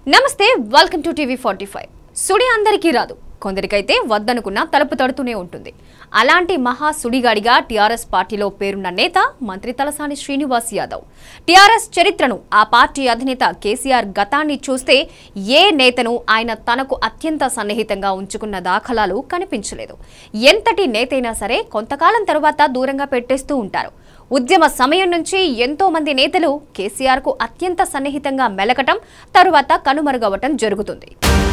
నమస్తే welcome to TV forty five సుడి అందరికీ రాదు కొందరికైతే వద్దనుకున్న తలుపు తడుతూనే ఉంటుంది అలాంటి మహా సుడిగాడిగా టీఆర్ఎస్ పార్టీలో పేరున్న నేత మంత్రి తలసాని శ్రీనివాస్ యాదవ్ టీఆర్ఎస్ చరిత్రను ఆ పార్టీ అధినేత కేసీఆర్ గతాన్ని చూస్తే ఏ నేతను ఆయన తనకు అత్యంత సన్నిహితంగా ఉంచుకున్న దాఖలాలు కనిపించలేదు ఎంతటి నేతైనా సరే కొంతకాలం తరువాత దూరంగా పెట్టేస్తూ ఉంటారు ఉద్యమ సమయం నుంచి ఎంతో మంది నేతలు కేసీఆర్ కు అత్యంత సన్నిహితంగా మెలకటం తరువాత కనుమరుగవటం జరుగుతుంది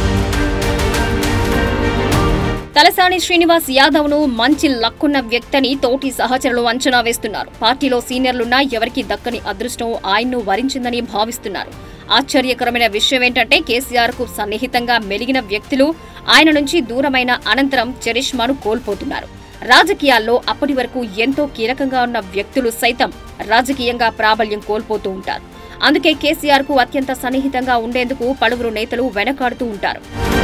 తలసాని శ్రీనివాస్ యాదవ్ ను మంచి లక్కున్న వ్యక్తిని తోటి సహచరులు అంచనా వేస్తున్నారు పార్టీలో సీనియర్లున్నా ఎవరికి దక్కని అదృష్టం ఆయన్ను వరించిందని భావిస్తున్నారు ఆశ్చర్యకరమైన విషయం ఏంటంటే కేసీఆర్ కు సన్నిహితంగా మెలిగిన వ్యక్తులు ఆయన నుంచి దూరమైన అనంతరం చరిష్మాను కోల్పోతున్నారు రాజకీయాల్లో అప్పటి వరకు ఎంతో కీలకంగా ఉన్న వ్యక్తులు సైతం రాజకీయంగా ప్రాబల్యం కోల్పోతూ ఉంటారు అందుకే కేసీఆర్ కు అత్యంత సన్నిహితంగా ఉండేందుకు పలువురు నేతలు వెనకాడుతూ ఉంటారు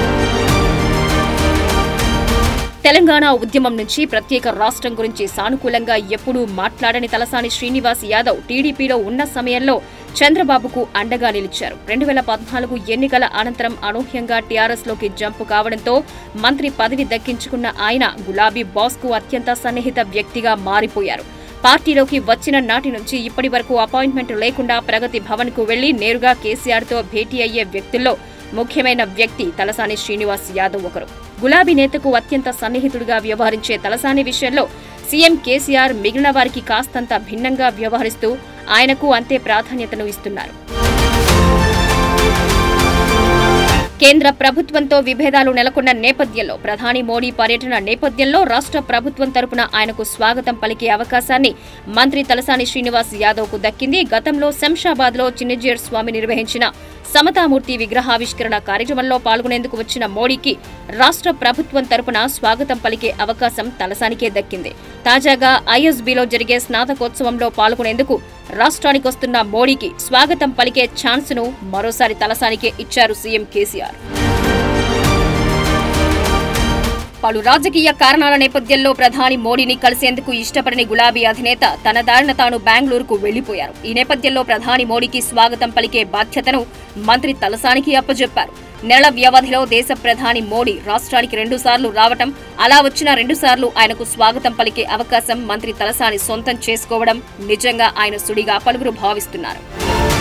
తెలంగాణ ఉద్యమం నుంచి ప్రత్యేక రాష్ట్రం గురించి సానుకూలంగా ఎప్పుడూ మాట్లాడని తలసాని శ్రీనివాస్ యాదవ్ టీడీపీలో ఉన్న సమయంలో చంద్రబాబుకు అండగా నిలిచారు రెండు వేల పద్నాలుగు ఎన్నికల అనంతరం అనూహ్యంగా టీఆర్ఎస్ లోకి జంపు కావడంతో మంత్రి పదవి దక్కించుకున్న ఆయన గులాబీ బాస్ కు అత్యంత సన్నిహిత వ్యక్తిగా మారిపోయారు పార్టీలోకి వచ్చిన నాటి నుంచి ఇప్పటి వరకు అపాయింట్మెంట్ లేకుండా ప్రగతి భవన్ కు వెళ్లి నేరుగా కేసీఆర్ తో భేటీ అయ్యే వ్యక్తుల్లో ముఖ్యమైన వ్యక్తి తలసాని శ్రీనివాస్ యాదవ్ ఒకరు గులాబీ నేతకు అత్యంత సన్నిహితుడిగా వ్యవహరించే తలసాని విషయంలో సీఎం కేసీఆర్ మిగిలిన వారికి కాస్తంత భిన్నంగా వ్యవహరిస్తూ ఆయనకు అంతే ప్రాధాన్యతను ఇస్తున్నారు కేంద్ర ప్రభుత్వంతో విభేదాలు నెలకొన్న నేపథ్యంలో ప్రధాని మోడీ పర్యటన నేపథ్యంలో రాష్ట్ర ప్రభుత్వం తరపున ఆయనకు స్వాగతం పలికే అవకాశాన్ని మంత్రి తలసాని శ్రీనివాస్ యాదవ్ కు దక్కింది గతంలో శంషాబాద్ లో చిన్నజీర్ స్వామి నిర్వహించిన సమతామూర్తి విగ్రహావిష్కరణ కార్యక్రమంలో పాల్గొనేందుకు వచ్చిన మోడీకి రాష్ట్ర ప్రభుత్వం తరపున స్వాగతం పలికే అవకాశం తలసానికే దక్కింది తాజాగా ఐఎస్బీలో జరిగే స్నాతకోత్సవంలో పాల్గొనేందుకు రాష్ట్రానికి వస్తున్న మోడీకి స్వాగతం పలికే ఛాన్స్ ను మరోసారి తలసానికే ఇచ్చారు సీఎం కేసీఆర్ పలు రాజకీయ కారణాల నేపథ్యంలో ప్రధాని మోడీని కలిసేందుకు ఇష్టపడని గులాబీ అధినేత తన దారిన తాను బెంగళూరుకు వెళ్లిపోయారు ఈ నేపథ్యంలో ప్రధాని మోడీకి స్వాగతం పలికే బాధ్యతను మంత్రి తలసానికి అప్పజెప్పారు నెలల వ్యవధిలో దేశ ప్రధాని మోడీ రాష్ట్రానికి రెండుసార్లు రావటం అలా వచ్చిన రెండుసార్లు ఆయనకు స్వాగతం పలికే అవకాశం మంత్రి తలసాని సొంతం చేసుకోవడం నిజంగా ఆయన సుడిగా పలువురు భావిస్తున్నారు